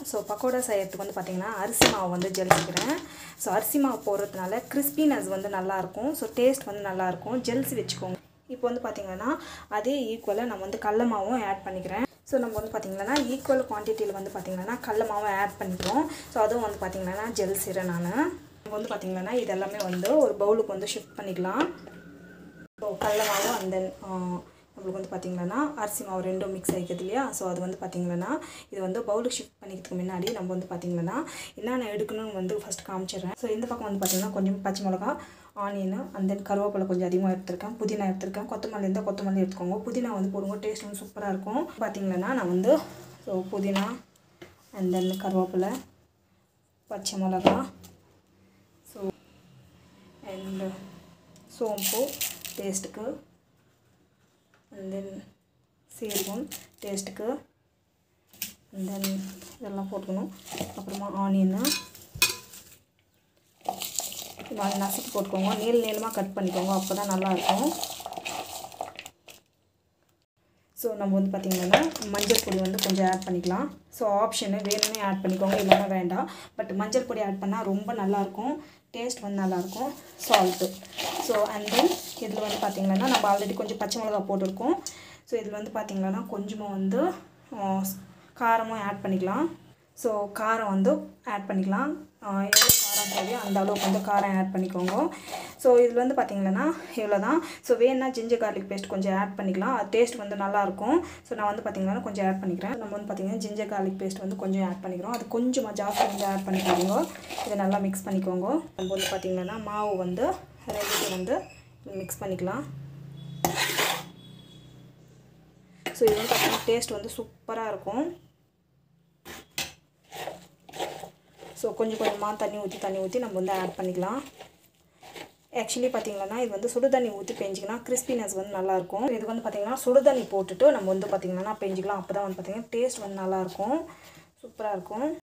so pakoda செய்யறதுக்கு வந்து பார்த்திங்கன்னா அரிசி மாவு வந்து ஜெலிச்சிக்கிறேன் ஸோ அரிசி மாவு போடுறதுனால கிறிஸ்பினஸ் வந்து நல்லாயிருக்கும் ஸோ டேஸ்ட் வந்து நல்லாயிருக்கும் ஜெல்சி வச்சுக்கோங்க இப்போ வந்து பார்த்திங்கன்னா அதே ஈக்குவலாக நம்ம வந்து கடல மாவும் ஆட் பண்ணிக்கிறேன் ஸோ நம்ம வந்து பார்த்திங்கன்னா ஈக்குவல் குவான்டிட்டியில் வந்து பார்த்திங்கன்னா கடல மாவும் ஆட் பண்ணிக்கிறோம் ஸோ அதுவும் வந்து பார்த்திங்கன்னா ஜெல்சிறேன் நான் நம்ம வந்து பார்த்திங்கன்னா இதெல்லாமே வந்து ஒரு பவுலுக்கு வந்து ஷிஃப்ட் பண்ணிக்கலாம் ஸோ கடல மாவு அண்ட் தென் நம்மளுக்கு வந்து பார்த்திங்கன்னா அரிசி மாவு ரெண்டும் மிக்ஸ் ஆகிக்குது இல்லையா ஸோ அது வந்து பார்த்திங்கன்னா இது வந்து பவுலுக்கு ஷிஃப்ட் பண்ணிக்கிறதுக்கு முன்னாடி நம்ம வந்து பார்த்திங்கன்னா என்னென்ன எடுக்கணும்னு வந்து ஃபஸ்ட் காமிச்சிடுறேன் ஸோ இந்த பக்கம் வந்து பார்த்திங்கன்னா கொஞ்சம் பச்சை மிளகா ஆனியன் அண்ட் தென் கருவேப்பிலை கொஞ்சம் அதிகமாக எடுத்திருக்கேன் புதினா எடுத்திருக்கேன் கொத்தமல்லி இருந்தால் கொத்தமல்லி எடுத்துக்கோங்க புதினா வந்து போடுங்க டேஸ்ட் வந்து சூப்பராக இருக்கும் பார்த்திங்கன்னா நான் வந்து ஸோ புதினா அண்ட் தென் கருவேப்பிலை பச்சை மிளகா ஸோ அண்ட் சோம்பு டேஸ்ட்டுக்கு அண்ட் தென் சீரகம் டேஸ்ட்டுக்கு அண்ட் தென் இதெல்லாம் போட்டுக்கணும் அப்புறமா ஆனியனு நான் நசுக்கி போட்டுக்கோங்க நீள் நீளமாக கட் பண்ணிக்கோங்க அப்போ தான் நல்லாயிருக்கும் ஸோ நம்ம வந்து பார்த்திங்கன்னா மஞ்சள் பொடி வந்து கொஞ்சம் ஆட் பண்ணிக்கலாம் ஸோ ஆப்ஷனு வேணும்னே ஆட் பண்ணிக்கோங்க இல்லைன்னா வேண்டாம் பட் மஞ்சள் பொடி ஆட் பண்ணால் ரொம்ப நல்லாயிருக்கும் டேஸ்ட் வந்து நல்லாயிருக்கும் சால்ட்டு ஸோ அண்ட் தென் இதில் வந்து பார்த்திங்கன்னா நம்ம ஆல்ரெடி கொஞ்சம் பச்சை மிளகா போட்டிருக்கோம் ஸோ இதில் வந்து பார்த்திங்கன்னா கொஞ்சமாக வந்து காரமும் ஆட் பண்ணிக்கலாம் ஸோ காரம் வந்து ஆட் பண்ணிக்கலாம் எவ்வளோ காரம் தேவையோ அந்த அளவுக்கு வந்து காரம் ஆட் பண்ணிக்கோங்க ஸோ இதில் வந்து பார்த்திங்கன்னா இவ்வளோ தான் ஸோ வேணுன்னா ஜிஞ்சர் கார்லிக் பேஸ்ட் கொஞ்சம் ஆட் பண்ணிக்கலாம் அது டேஸ்ட் வந்து நல்லாயிருக்கும் ஸோ நான் வந்து பார்த்திங்கன்னா கொஞ்சம் ஆட் பண்ணிக்கிறேன் நம்ம வந்து பார்த்திங்கன்னா ஜிஞ்சர் கார்லிக் பேஸ்ட் வந்து கொஞ்சம் ஆட் பண்ணிக்கிறோம் அது கொஞ்சமாக ஜாஸ்தி வந்து ஆட் பண்ணிக்கோங்க இதை நல்லா மிக்ஸ் பண்ணிக்கோங்க நம்ம வந்து பார்த்திங்கன்னா மாவு வந்து ரெண்டு வந்து மிக்ஸ் பண்ணிக்கலாம் ஸோ இது வந்து பார்த்திங்கன்னா டேஸ்ட் வந்து சூப்பராக இருக்கும் ஸோ கொஞ்சம் கொஞ்சமாக தண்ணி ஊற்றி தண்ணி ஊற்றி நம்ம வந்து ஆட் பண்ணிக்கலாம் ஆக்சுவலி பார்த்திங்கன்னா இது வந்து சுடு தண்ணி ஊற்றி பெஞ்சிங்கன்னா கிறிஸ்பினஸ் வந்து நல்லாயிருக்கும் இது வந்து பார்த்திங்கன்னா சுடு தண்ணி போட்டுட்டு நம்ம வந்து பார்த்திங்கன்னா பெஞ்சிக்கலாம் அப்போ தான் வந்து பார்த்திங்கன்னா டேஸ்ட் வந்து நல்லாயிருக்கும் சூப்பராக இருக்கும்